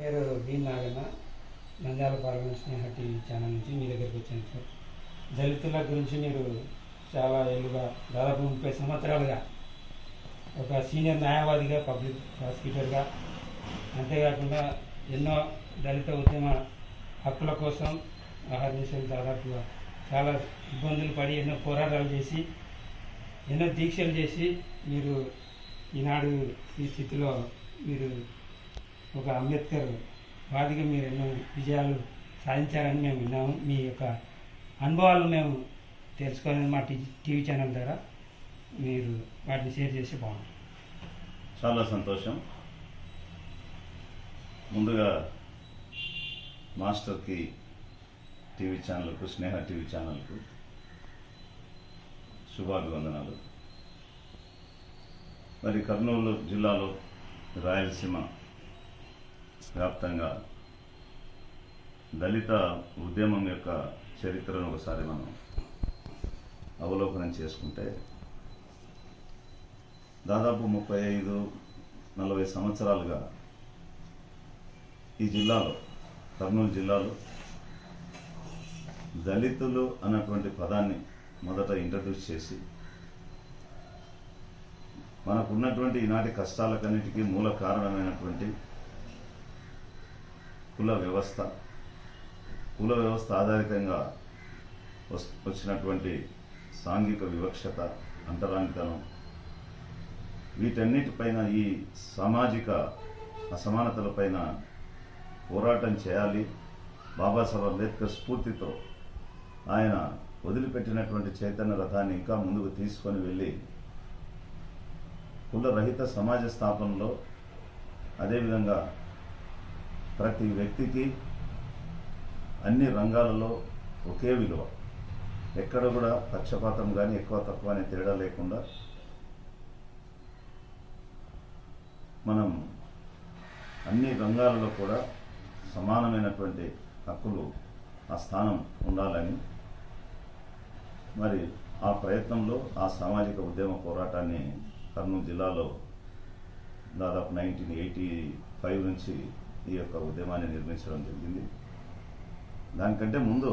పేరు B Naganna Nandyal parliament Sneha TV channel నుంచి మీ దగ్గరికి వచ్చాను సార్ దళితుల గురించి మీరు చాలా ఏళ్ళుగా దాదాపు ముప్పై సంవత్సరాలుగా ఒక సీనియర్ న్యాయవాదిగా పబ్లిక్ ప్రాసిక్యూటర్గా అంతేకాకుండా ఎన్నో దళిత ఉద్యమ హక్కుల కోసం ఆహర్నిశలు దాదాపుగా చాలా ఇబ్బందులు పడి ఎన్నో పోరాటాలు చేసి ఎన్నో దీక్షలు చేసి మీరు ఈనాడు ఈ స్థితిలో మీరు ఒక అంబేద్కర్ వాదిగా మీరు ఎన్నో విజయాలు సాధించారని మేము విన్నాము మీ యొక్క అనుభవాలు మేము తెలుసుకోవాలని మా టీ టీవీ ఛానల్ ద్వారా మీరు వాటిని షేర్ చేస్తే బాగుంటుంది చాలా సంతోషం ముందుగా మాస్టర్కి టీవీ ఛానల్కు స్నేహ టీవీ ఛానల్కు శుభాభివందనాలు మరి కర్నూలు జిల్లాలో రాయలసీమ వ్యాప్తంగా దళిత ఉద్యమం యొక్క చరిత్రను ఒకసారి మనం అవలోకనం చేసుకుంటే దాదాపు ముప్పై ఐదు నలభై సంవత్సరాలుగా ఈ జిల్లాలో కర్నూలు జిల్లాలో దళితులు అన్నటువంటి పదాన్ని మొదట ఇంట్రడ్యూస్ చేసి మనకున్నటువంటి ఈనాటి కష్టాలకన్నిటికీ మూల కారణమైనటువంటి కుల వ్యవస్థ కుల వ్యవస్థ ఆధారితంగా వస్- వచ్చినటువంటి సాంఘిక వివక్షత అంటరానితనం వీటన్నిటిపైన ఈ సామాజిక అసమానతలపైన పోరాటం చేయాలి బాబాసాహెబ్ అంబేద్కర్ స్ఫూర్తితో ఆయన వదిలిపెట్టినటువంటి చైతన్య రథాన్ని ఇంకా ముందుకు తీసుకొని వెళ్ళి కుల రహిత సమాజ స్థాపనలో అదేవిధంగా ప్రతి వ్యక్తికి అన్ని రంగాలలో ఒకే విలువ ఎక్కడ కూడా పక్షపాతం కానీ ఎక్కువ తక్కువ అనే తేడా లేకుండా మనం అన్ని రంగాలలో కూడా సమానమైనటువంటి హక్కులు ఆ స్థానం ఉండాలని మరి ఆ ప్రయత్నంలో ఆ సామాజిక ఉద్యమ పోరాటాన్ని కర్నూలు జిల్లాలో దాదాపు నైన్టీన్ ఎయిటీ ఫైవ్ నుంచి ఈ యొక్క ఉద్యమాన్ని నిర్మించడం జరిగింది దానికంటే ముందు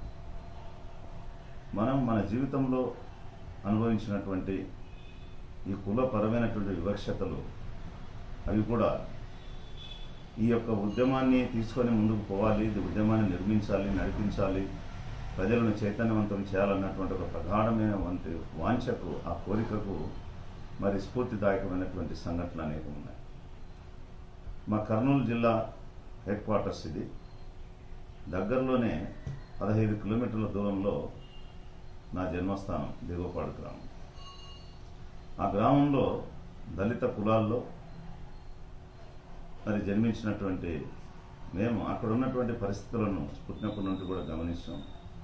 మనం మన జీవితంలో అనుభవించినటువంటి ఈ కులపరమైనటువంటి వివక్షతలు అవి కూడా ఈ యొక్క ఉద్యమాన్ని తీసుకొని ముందుకు పోవాలి ఇది ఉద్యమాన్ని నిర్మించాలి నడిపించాలి ప్రజలను చైతన్యవంతం చేయాలన్నటువంటి ఒక ప్రగాఢమైన వంటి వాంఛకు ఆ కోరికకు మరి స్ఫూర్తిదాయకమైనటువంటి సంఘటనలు అనేక ఉన్నాయి మా కర్నూలు జిల్లా హెడ్ క్వార్టర్స్ ఇది దగ్గరలోనే పదహైదు కిలోమీటర్ల దూరంలో నా జన్మస్థానం దిగువపాడు గ్రామం ఆ గ్రామంలో దళిత కులాల్లో మరి జన్మించినటువంటి మేము అక్కడ ఉన్నటువంటి పరిస్థితులను పుట్టినప్పటి నుండి కూడా గమనిస్తాం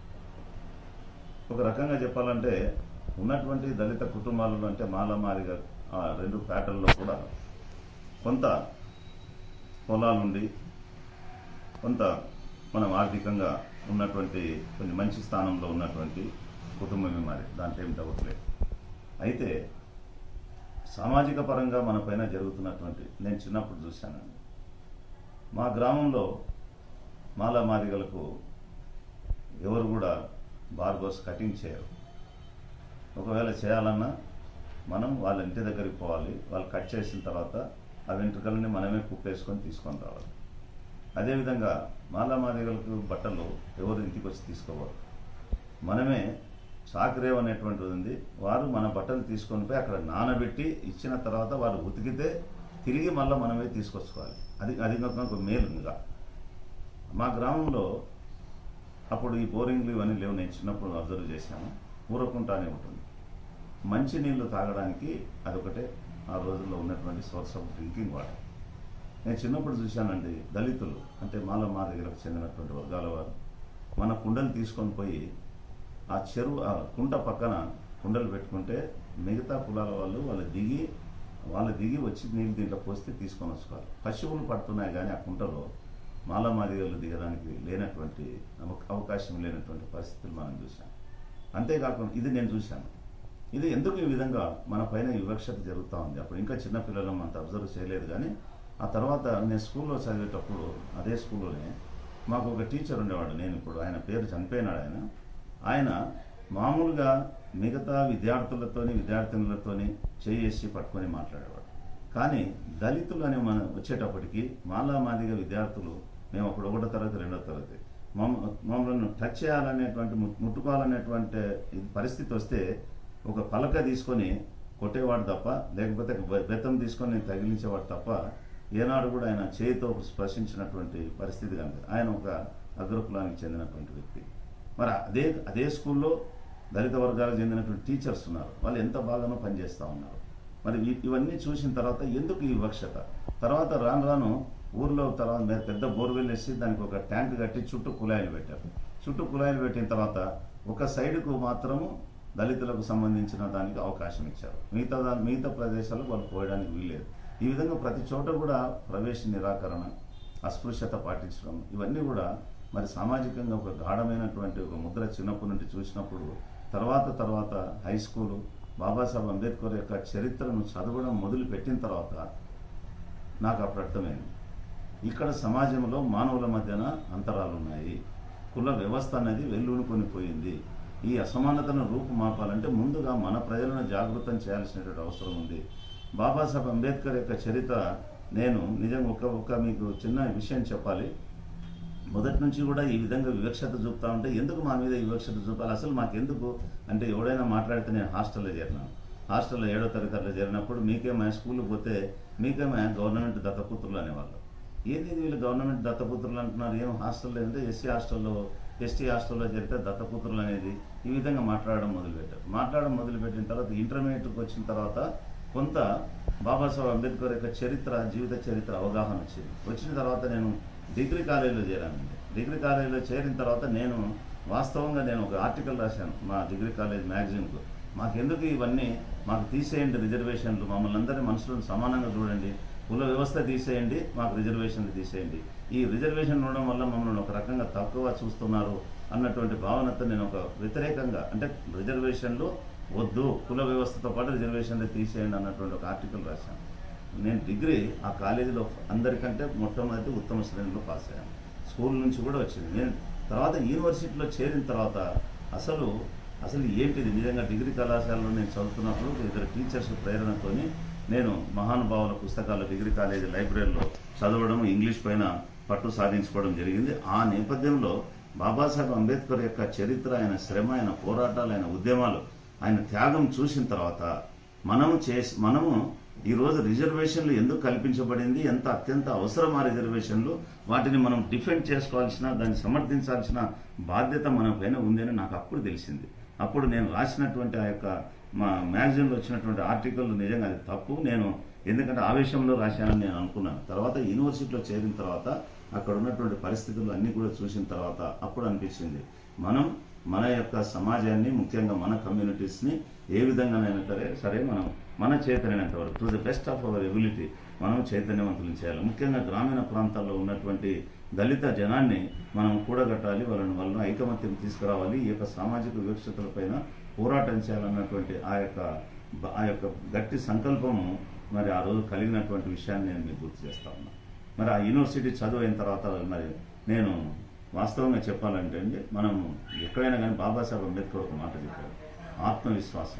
ఒక రకంగా చెప్పాలంటే ఉన్నటువంటి దళిత కుటుంబాలలో అంటే మాలమారిగా ఆ రెండు పేటల్లో కూడా కొంత పొలాలుండి కొంత మనం ఆర్థికంగా ఉన్నటువంటి కొంచెం మంచి స్థానంలో ఉన్నటువంటి కుటుంబమే మాది దాంట్లో ఏం డౌట్ లేదు అయితే సామాజిక పరంగా మన పైన జరుగుతున్నటువంటి నేను చిన్నప్పుడు చూశానండి మా గ్రామంలో మాలా మాదిగలకు ఎవరు కూడా బార్బోస్ కటింగ్ చేయరు ఒకవేళ చేయాలన్నా మనం వాళ్ళ ఇంటి దగ్గరికి పోవాలి వాళ్ళు కట్ చేసిన తర్వాత ఆ వెంట్రుకలని మనమే కుప్పేసుకొని తీసుకొని రావాలి అదేవిధంగా మాలా మాదిగలకు బట్టలు ఎవరు ఇంటికి వచ్చి తీసుకోవాలి మనమే చాకరేవ్ అనేటువంటిది ఉంది వారు మన బట్టలు తీసుకొని పోయి అక్కడ నానబెట్టి ఇచ్చిన తర్వాత వారు ఉతికితే తిరిగి మళ్ళీ మనమే తీసుకొచ్చుకోవాలి అది అది కాక ఒక మేలు ఇంకా మా గ్రామంలో అప్పుడు ఈ బోరింగ్లు ఇవన్నీ లేవు నేను చిన్నప్పుడు అబ్జర్వ్ చేశాను ఊరకుంట అనే ఉంటుంది మంచి నీళ్లు తాగడానికి అదొకటే ఆ రోజుల్లో ఉన్నటువంటి సోర్స్ ఆఫ్ డ్రింకింగ్ వాటర్ నేను చిన్నప్పుడు చూశానండి దళితులు అంటే మాల మా దగ్గరకు చెందినటువంటి వర్గాల వారు మన కుండలు తీసుకొని పోయి ఆ చెరువు ఆ కుంట పక్కన కుండలు పెట్టుకుంటే మిగతా కులాల వాళ్ళు వాళ్ళు దిగి వాళ్ళు దిగి వచ్చి నీళ్ళు దీంట్లో పోస్తే తీసుకొని వచ్చుకోవాలి పశువులు పడుతున్నాయి కానీ ఆ కుంటలో మాలమాదిగలు దిగడానికి లేనటువంటి అవ- అవకాశం లేనటువంటి పరిస్థితులు మనం చూసాం అంతేకాకుండా ఇది నేను చూశాను ఇది ఎందుకు ఈ విధంగా మన పైన ఈ వివక్షత జరుగుతూ ఉంది అప్పుడు ఇంకా చిన్నపిల్లలం అంత అబ్జర్వ్ చేయలేదు కానీ ఆ తర్వాత నేను స్కూల్లో చదివేటప్పుడు అదే స్కూల్లోనే మాకు ఒక టీచర్ ఉండేవాడు నేను ఇప్పుడు ఆయన పేరు చనిపోయినాడు ఆయన ఆయన మామూలుగా మిగతా విద్యార్థులతోని విద్యార్థినులతోని చేసి పట్టుకొని మాట్లాడేవాడు కానీ దళితులు అనే మన వచ్చేటప్పటికి మాలా మాదిగా విద్యార్థులు మేము అప్పుడు ఒకటో తరగతి రెండో తరగతి మమ్మ మమ్మల్ని టచ్ చేయాలనేటువంటి ము- ముట్టుకోవాలనేటువంటి ఇది పరిస్థితి వస్తే ఒక పలక తీసుకొని కొట్టేవాడు తప్ప లేకపోతే బె- బెత్తం తీసుకొని తగిలించేవాడు తప్ప ఏనాడు కూడా ఆయన చేతితో స్పర్శించినటువంటి పరిస్థితి కనుక ఆయన ఒక అగ్రకులానికి చెందినటువంటి వ్యక్తి మరి అదే అదే స్కూల్లో దళిత వర్గాలకు చెందినటువంటి టీచర్స్ ఉన్నారు వాళ్ళు ఎంత బాగానో పనిచేస్తూ ఉన్నారు మరి ఇ- ఇవన్నీ చూసిన తర్వాత ఎందుకు ఈ వివక్షత తర్వాత రాను రాను ఊర్లో తర్వాత మీద పెద్ద బోర్వెల్ వేసి దానికి ఒక ట్యాంక్ కట్టి చుట్టూ కుళాయిలు పెట్టారు చుట్టూ కుళాయిలు పెట్టిన తర్వాత ఒక సైడ్కు మాత్రము దళితులకు సంబంధించిన దానికి అవకాశం ఇచ్చారు మిగతా దా- మిగతా ప్రదేశాల్లో వాళ్ళు పోయడానికి వీల్లేదు ఈ విధంగా ప్రతి చోట కూడా ప్రవేశ నిరాకరణ అస్పృశ్యత పాటించడం ఇవన్నీ కూడా మరి సామాజికంగా ఒక గాఢమైనటువంటి ఒక ముద్ర చిన్నప్పటి నుండి చూసినప్పుడు తర్వాత తర్వాత హై స్కూలు బాబాసాహెబ్ అంబేద్కర్ యొక్క చరిత్రను చదవడం మొదలు పెట్టిన తర్వాత నాకు అప్పుడు అర్థమైంది ఇక్కడ సమాజంలో మానవుల మధ్యన అంతరాలు ఉన్నాయి కుల వ్యవస్థ అనేది వెల్లునుకొని పోయింది ఈ అసమానతను రూపుమాపాలంటే ముందుగా మన ప్రజలను జాగృతం చేయాల్సినటువంటి అవసరం ఉంది బాబాసాహెబ్ అంబేద్కర్ యొక్క చరిత్ర నేను నిజంగా ఒక ఒక మీకు చిన్న విషయం చెప్పాలి మొదటి నుంచి కూడా ఈ విధంగా వివక్షత చూపుతా ఉంటే ఎందుకు మా మీద ఈ వివక్షత చూపాలి అసలు మాకెందుకు అంటే ఎవడైనా మాట్లాడితే నేను హాస్టల్లో చేరినాను హాస్టల్లో ఏడో తరగతిలో చేరినప్పుడు మీకేమైనా స్కూల్కి పోతే మీకేమైనా గవర్నమెంట్ దత్తపుత్రులు అనేవాళ్ళు ఏంది ఇది వీళ్ళు గవర్నమెంట్ దత్తపుత్రులు అంటున్నారు ఏం హాస్టల్లో అంటే ఎస్సీ హాస్టల్లో ఎస్టీ హాస్టల్లో జరిగితే దత్తపుత్రులు అనేది ఈ విధంగా మాట్లాడడం మొదలుపెట్టారు మాట్లాడడం మొదలుపెట్టిన తర్వాత ఇంటర్మీడియట్కి వచ్చిన తర్వాత కొంత బాబాసాహెబ్ అంబేద్కర్ యొక్క చరిత్ర జీవిత చరిత్ర అవగాహన వచ్చింది వచ్చిన తర్వాత నేను డిగ్రీ కాలేజీలో చేరానండి డిగ్రీ కాలేజీలో చేరిన తర్వాత నేను వాస్తవంగా నేను ఒక ఆర్టికల్ రాశాను మా డిగ్రీ కాలేజ్ మ్యాగజైన్కు మాకెందుకు ఇవన్నీ మాకు తీసేయండి రిజర్వేషన్లు మమ్మల్ని అందరినీ మనుషులను సమానంగా చూడండి కుల వ్యవస్థ తీసేయండి మాకు రిజర్వేషన్లు తీసేయండి ఈ రిజర్వేషన్ ఉండడం వల్ల మమ్మల్ని ఒక రకంగా తక్కువ చూస్తున్నారు అన్నటువంటి భావనతో నేను ఒక వ్యతిరేకంగా అంటే రిజర్వేషన్లు వద్దు కుల వ్యవస్థతో పాటు రిజర్వేషన్లు తీసేయండి అన్నటువంటి ఒక ఆర్టికల్ రాశాను నేను డిగ్రీ ఆ కాలేజీలో అందరికంటే మొట్టమొదటి ఉత్తమ శ్రేణిలో పాస్ అయ్యాను స్కూల్ నుంచి కూడా వచ్చింది నేను తర్వాత యూనివర్సిటీలో చేరిన తర్వాత అసలు అసలు ఏంటిది నిజంగా డిగ్రీ కళాశాలలో నేను చదువుతున్నప్పుడు ఇద్దరు టీచర్స్ ప్రేరణతోని నేను మహానుభావుల పుస్తకాలు డిగ్రీ కాలేజీ లైబ్రరీలో చదవడం ఇంగ్లీష్ పైన పట్టు సాధించుకోవడం జరిగింది ఆ నేపథ్యంలో బాబాసాహెబ్ అంబేద్కర్ యొక్క చరిత్ర ఆయన శ్రమ ఆయన పోరాటాలు ఆయన ఉద్యమాలు ఆయన త్యాగం చూసిన తర్వాత మనము చేసి మనము ఈ రోజు రిజర్వేషన్లు ఎందుకు కల్పించబడింది ఎంత అత్యంత అవసరం ఆ రిజర్వేషన్లు వాటిని మనం డిఫెండ్ చేసుకోవాల్సిన దాన్ని సమర్థించాల్సిన బాధ్యత మన పైన ఉందని నాకు అప్పుడు తెలిసింది అప్పుడు నేను రాసినటువంటి ఆ యొక్క మా మ్యాగజైన్లో వచ్చినటువంటి ఆర్టికల్ నిజంగా అది తప్పు నేను ఎందుకంటే ఆవేశంలో రాశానని నేను అనుకున్నాను తర్వాత యూనివర్సిటీలో చేరిన తర్వాత అక్కడ ఉన్నటువంటి పరిస్థితులు అన్నీ కూడా చూసిన తర్వాత అప్పుడు అనిపించింది మనం మన యొక్క సమాజాన్ని ముఖ్యంగా మన కమ్యూనిటీస్ని ఏ విధంగానైనా సరే సరే మనం మన చేతనైనంత వరకు to the best of our ability మనం చైతన్యవంతులు చేయాలి ముఖ్యంగా గ్రామీణ ప్రాంతాల్లో ఉన్నటువంటి దళిత జనాన్ని మనం కూడగట్టాలి వాళ్ళని వాళ్ళను ఐకమత్యం తీసుకురావాలి ఈ యొక్క సామాజిక వివక్షతలపైన పోరాటం చేయాలన్నటువంటి ఆ యొక్క బ- ఆ యొక్క గట్టి సంకల్పము మరి ఆ రోజు కలిగినటువంటి విషయాన్ని నేను మీకు గుర్తు చేస్తా ఉన్నా మరి ఆ యూనివర్సిటీ చదువు అయిన తర్వాత మరి నేను వాస్తవంగా చెప్పాలంటే అండి మనం ఎక్కడైనా కానీ బాబాసాహెబ్ అంబేద్కర్ ఒక మాట చెప్పారు ఆత్మవిశ్వాసం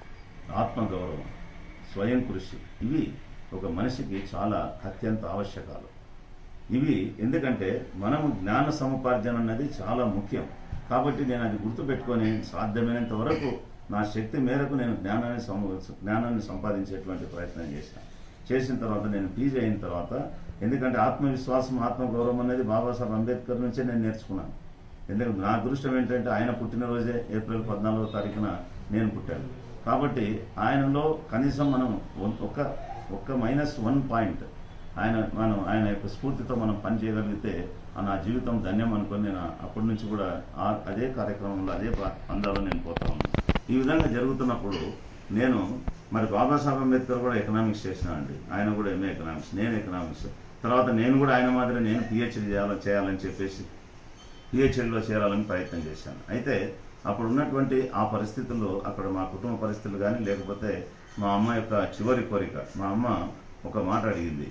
ఆత్మగౌరవం స్వయం కృషి ఇవి ఒక మనిషికి చాలా అత్యంత ఆవశ్యకాలు ఇవి ఎందుకంటే మనము జ్ఞాన సముపార్జన అన్నది చాలా ముఖ్యం కాబట్టి నేను అది గుర్తుపెట్టుకొని సాధ్యమైనంత వరకు నా శక్తి మేరకు నేను జ్ఞానాన్ని సము జ్ఞానాన్ని సంపాదించేటువంటి ప్రయత్నం చేశాను చేసిన తర్వాత నేను పీజీ అయిన తర్వాత ఎందుకంటే ఆత్మవిశ్వాసం ఆత్మగౌరవం అనేది బాబాసాహెబ్ అంబేద్కర్ నుంచే నేను నేర్చుకున్నాను ఎందుకంటే నా అదృష్టం ఏంటంటే ఆయన పుట్టినరోజే ఏప్రిల్ పద్నాలుగో తారీఖున నేను పుట్టాను కాబట్టి ఆయనలో కనీసం మనం ఒన్- ఒక్క ఒక్క మైనస్ వన్ పాయింట్ ఆయన మనం ఆయన యొక్క స్ఫూర్తితో మనం పని చేయగలిగితే ఆ నా జీవితం ధన్యం అనుకొని నేను అప్పటి నుంచి కూడా ఆ- అదే కార్యక్రమంలో అదే ప- పందాలో నేను పోతా ఉన్నాను ఈ విధంగా జరుగుతున్నప్పుడు నేను మరి బాబాసాహెబ్ అంబేద్కర్ కూడా ఎకనామిక్స్ చేసినానండి ఆయన కూడా ఎంఏ ఎకనామిక్స్ నేను ఎకనామిక్స్ తర్వాత నేను కూడా ఆయన మాదిరి నేను పిహెచ్డి చేయాలని చేయాలని చెప్పేసి పిహెచ్డీలో చేరాలని ప్రయత్నం చేశాను అయితే అప్పుడు ఉన్నటువంటి ఆ పరిస్థితుల్లో అక్కడ మా కుటుంబ పరిస్థితులు కానీ లేకపోతే మా అమ్మ యొక్క చివరి కోరిక మా అమ్మ ఒక మాట అడిగింది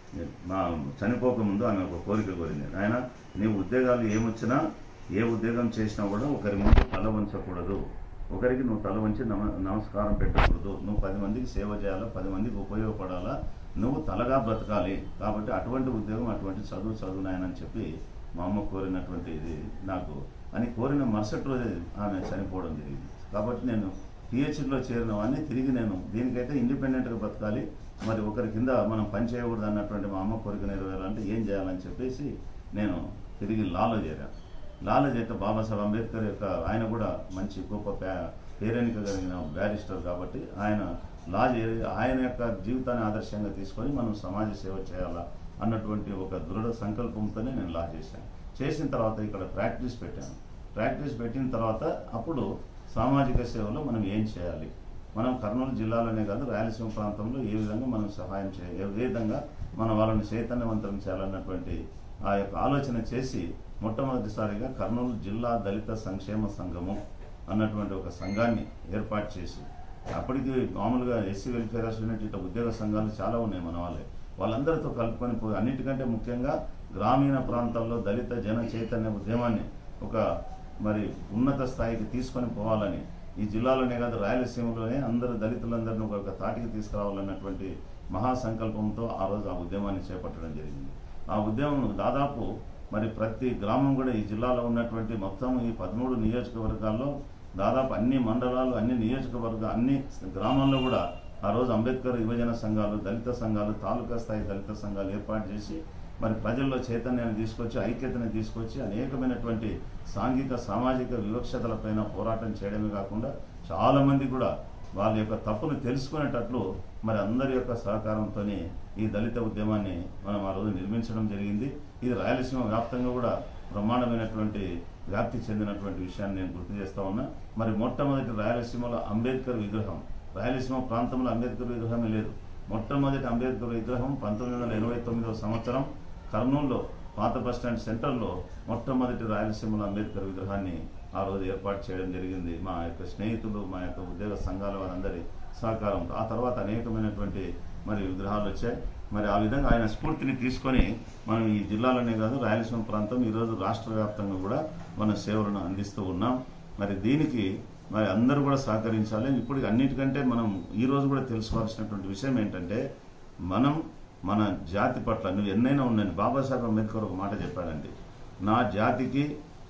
మా చనిపోకముందు ఆమె ఒక కోరిక కోరింది ఆయన నీవు ఉద్యోగాలు ఏమొచ్చినా ఏ ఉద్యోగం చేసినా కూడా ఒకరి ముందు తల వంచకూడదు ఒకరికి నువ్వు తల వంచి నమ నమస్కారం పెట్టకూడదు నువ్వు పది మందికి సేవ చేయాలా పది మందికి ఉపయోగపడాలా నువ్వు తలగా బ్రతకాలి కాబట్టి అటువంటి ఉద్యోగం అటువంటి చదువు చదువు నాయనని చెప్పి మా అమ్మ కోరినటువంటి ఇది నాకు అని కోరిన మరుసటి రోజే ఆమె చనిపోవడం జరిగింది కాబట్టి నేను పిహెచ్డిలో చేరిన వాడిని తిరిగి నేను దీనికైతే ఇండిపెండెంట్గా బతకాలి మరి ఒకరి కింద మనం పని చేయకూడదు అన్నటువంటి మా అమ్మ కోరిక నెరవేరాలంటే ఏం చేయాలని చెప్పేసి నేను తిరిగి లాలో చేరాను లాలో చేస్తే బాబాసాహెబ్ అంబేద్కర్ యొక్క ఆయన కూడా మంచి గొప్ప పే పేరెనిక కలిగిన బ్యారిస్టర్ కాబట్టి ఆయన లా చేరి ఆయన యొక్క జీవితాన్ని ఆదర్శంగా తీసుకొని మనం సమాజ సేవ చేయాలా అన్నటువంటి ఒక దృఢ సంకల్పంతోనే నేను లా చేశాను చేసిన తర్వాత ఇక్కడ ప్రాక్టీస్ పెట్టాను ప్రాక్టీస్ పెట్టిన తర్వాత అప్పుడు సామాజిక సేవలో మనం ఏం చేయాలి మనం కర్నూలు జిల్లాలోనే కాదు రాయలసీమ ప్రాంతంలో ఏ విధంగా మనం సహాయం చేయాలి ఏ విధంగా మనం వాళ్ళని చైతన్యవంతం చేయాలన్నటువంటి ఆ యొక్క ఆలోచన చేసి మొట్టమొదటిసారిగా కర్నూలు జిల్లా దళిత సంక్షేమ సంఘము అన్నటువంటి ఒక సంఘాన్ని ఏర్పాటు చేసి అప్పటికి మామూలుగా ఎస్సీ వెల్ఫేర్ అసోసియేషన్ ఇట్లా ఉద్యోగ సంఘాలు చాలా ఉన్నాయి మన వాళ్ళే వాళ్ళందరితో కలుపుకొని పోయి అన్నిటికంటే ముఖ్యంగా గ్రామీణ ప్రాంతాల్లో దళిత జన చైతన్య ఉద్యమాన్ని ఒక మరి ఉన్నత స్థాయికి తీసుకొని పోవాలని ఈ జిల్లాలోనే కాదు రాయలసీమలోనే అందరు దళితులందరినీ ఒక తాటికి తీసుకురావాలన్నటువంటి మహాసంకల్పంతో ఆ రోజు ఆ ఉద్యమాన్ని చేపట్టడం జరిగింది ఆ ఉద్యమం దాదాపు మరి ప్రతి గ్రామం కూడా ఈ జిల్లాలో ఉన్నటువంటి మొత్తం ఈ పదమూడు నియోజకవర్గాల్లో దాదాపు అన్ని మండలాలు అన్ని నియోజకవర్గ అన్ని గ్రామాల్లో కూడా ఆ రోజు అంబేద్కర్ యువజన సంఘాలు దళిత సంఘాలు తాలూకా స్థాయి దళిత సంఘాలు ఏర్పాటు చేసి మరి ప్రజల్లో చైతన్యాన్ని తీసుకొచ్చి ఐక్యతని తీసుకొచ్చి అనేకమైనటువంటి సాంఘిక సామాజిక వివక్షతలపైన పోరాటం చేయడమే కాకుండా చాలా మంది కూడా వాళ్ళ యొక్క తప్పును తెలుసుకునేటట్లు మరి అందరి యొక్క సహకారంతో ఈ దళిత ఉద్యమాన్ని మనం ఆ రోజు నిర్మించడం జరిగింది ఇది రాయలసీమ వ్యాప్తంగా కూడా బ్రహ్మాండమైనటువంటి వ్యాప్తి చెందినటువంటి విషయాన్ని నేను గుర్తు చేస్తా ఉన్నా మరి మొట్టమొదటి రాయలసీమలో అంబేద్కర్ విగ్రహం రాయలసీమ ప్రాంతంలో అంబేద్కర్ విగ్రహమే లేదు మొట్టమొదటి అంబేద్కర్ విగ్రహం పంతొమ్మిది వందల ఎనభై తొమ్మిదవ సంవత్సరం కర్నూలులో పాత బస్టాండ్ సెంటర్లో మొట్టమొదటి రాయలసీమలో అంబేద్కర్ విగ్రహాన్ని ఆ రోజు ఏర్పాటు చేయడం జరిగింది మా యొక్క స్నేహితులు మా యొక్క ఉద్యోగ సంఘాల వారందరి సహకారంతో ఆ తర్వాత అనేకమైనటువంటి మరి విగ్రహాలు వచ్చాయి మరి ఆ విధంగా ఆయన స్ఫూర్తిని తీసుకొని మనం ఈ జిల్లాలోనే కాదు రాయలసీమ ప్రాంతం ఈరోజు రాష్ట్ర వ్యాప్తంగా కూడా మన సేవలను అందిస్తూ ఉన్నాం మరి దీనికి మరి అందరూ కూడా సహకరించాలి ఇప్పుడు అన్నిటికంటే మనం ఈ రోజు కూడా తెలుసుకోవాల్సినటువంటి విషయం ఏంటంటే మనం మన జాతి పట్ల నువ్వు ఎన్నైనా ఉన్నాయని బాబాసాహెబ్ అంబేద్కర్ ఒక మాట చెప్పాడండి నా జాతికి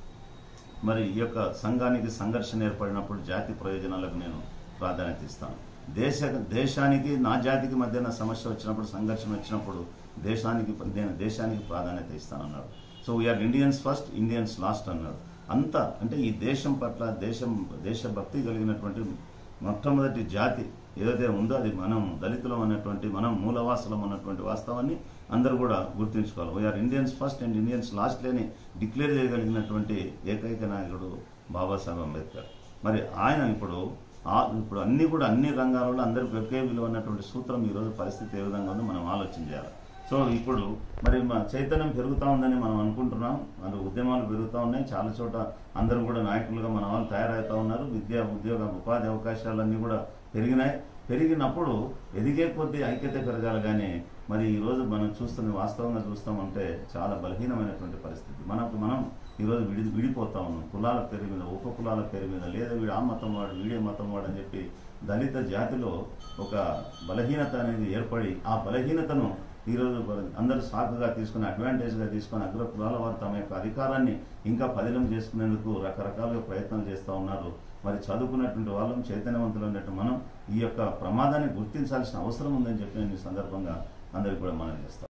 మరి ఈ యొక్క సంఘానికి సంఘర్షణ ఏర్పడినప్పుడు జాతి ప్రయోజనాలకు నేను ప్రాధాన్యత ఇస్తాను దేశ దేశానికి నా జాతికి మధ్యన సమస్య వచ్చినప్పుడు సంఘర్షణ వచ్చినప్పుడు దేశానికి నేను దేశానికి ప్రాధాన్యత ఇస్తానన్నాడు so we are Indians first Indians last అన్నాడు అంత అంటే ఈ దేశం పట్ల దేశం దేశభక్తి కలిగినటువంటి మొట్టమొదటి జాతి ఏదైతే ఉందో అది మనం దళితులం అన్నటువంటి మనం మూలవాసులం అన్నటువంటి వాస్తవాన్ని అందరూ కూడా గుర్తుంచుకోవాలి we are Indians first and Indians last అని డిక్లేర్ చేయగలిగినటువంటి ఏకైక నాయకుడు బాబాసాహెబ్ అంబేద్కర్ మరి ఆయన ఇప్పుడు ఆ- ఇప్పుడు అన్ని కూడా అన్ని రంగాలలో అందరికి ఒకే విలువ అన్నటువంటి సూత్రం ఈ రోజు పరిస్థితి ఏ విధంగా ఉందో మనం ఆలోచన చేయాలి సో ఇప్పుడు మరి మా చైతన్యం పెరుగుతా ఉందని మనం అనుకుంటున్నాం మరి ఉద్యమాలు పెరుగుతూ ఉన్నాయి చాలా చోట అందరూ కూడా నాయకులుగా మన వాళ్ళు తయారవుతా ఉన్నారు విద్య ఉద్యోగ ఉపాధి అవకాశాలన్నీ కూడా పెరిగినాయి పెరిగినప్పుడు ఎదిగే కొద్దీ ఐక్యత పెరగాలి కానీ మరి ఈ రోజు మనం చూస్తున్న వాస్తవంగా చూస్తామంటే చాలా బలహీనమైనటువంటి పరిస్థితి మనకు మనం ఈరోజు విడి విడిపోతా ఉన్నాం కులాల పేరు మీద ఉప కులాల పేరు మీద లేదా వీడు ఆ మతం వాడు వీడే మతం వాడు అని చెప్పి దళిత జాతిలో ఒక బలహీనత అనేది ఏర్పడి ఆ బలహీనతను ఈరోజు అందరూ సాకుగా తీసుకుని అడ్వాంటేజ్గా తీసుకుని అగ్ర కులాల వారు తమ యొక్క అధికారాన్ని ఇంకా పదిలం చేసుకునేందుకు రకరకాలుగా ప్రయత్నాలు చేస్తూ ఉన్నారు మరి చదువుకున్నటువంటి వాళ్ళం చైతన్యవంతులు ఉన్నట్టు మనం ఈ యొక్క ప్రమాదాన్ని గుర్తించాల్సిన అవసరం ఉందని చెప్పి నేను ఈ సందర్భంగా అందరికీ కూడా మనం చేస్తాం